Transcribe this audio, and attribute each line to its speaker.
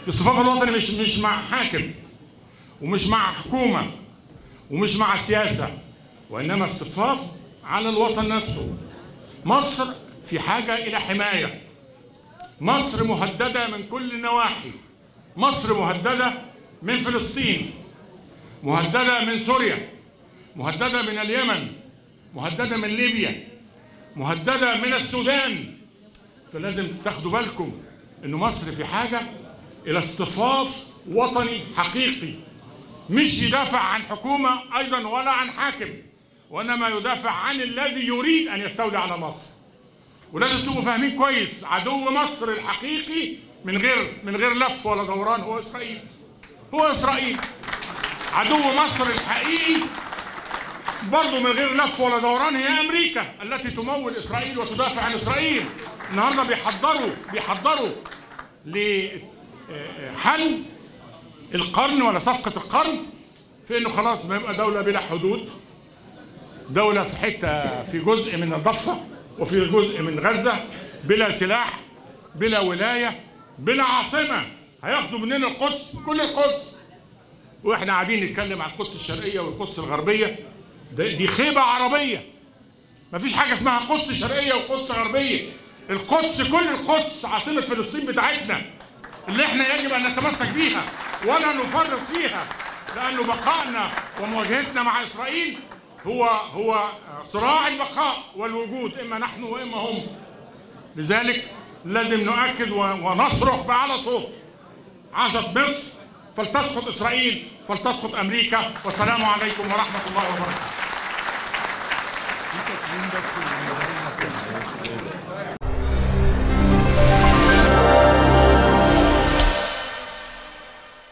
Speaker 1: الاصطفاف الوطني مش مش مع حاكم ومش مع حكومه ومش مع سياسه وانما اصطفاف على الوطن نفسه مصر في حاجه الى حمايه مصر مهدده من كل النواحي مصر مهدده من فلسطين مهدده من سوريا مهدده من اليمن مهدده من ليبيا مهدده من السودان فلازم تاخدوا بالكم ان مصر في حاجه الى اصطفاف وطني حقيقي مش يدافع عن حكومه ايضا ولا عن حاكم وانما يدافع عن الذي يريد ان يستولي على مصر ولازم تبقوا فاهمين كويس عدو مصر الحقيقي من غير من غير لف ولا دوران هو اسرائيل هو اسرائيل عدو مصر الحقيقي برضه من غير لف ولا دوران هي امريكا التي تمول اسرائيل وتدافع عن اسرائيل النهارده بيحضروا بيحضروا لحل القرن ولا صفقه القرن في انه خلاص ما يبقى دوله بلا حدود دوله في حته في جزء من الضفه وفي جزء من غزه بلا سلاح بلا ولايه بلا عاصمه هياخدوا مننا القدس كل القدس واحنا قاعدين نتكلم عن القدس الشرقيه والقدس الغربيه دي خيبه عربيه مفيش حاجه اسمها قدس شرقيه وقدس غربيه القدس كل القدس عاصمه فلسطين بتاعتنا اللي احنا يجب ان نتمسك بيها ولا نفرط فيها لانه بقائنا ومواجهتنا مع اسرائيل هو هو صراع البقاء والوجود اما نحن واما هم لذلك لازم نؤكد ونصرخ باعلى صوت عاشت مصر فلتسقط اسرائيل فلتسقط امريكا والسلام عليكم ورحمه الله وبركاته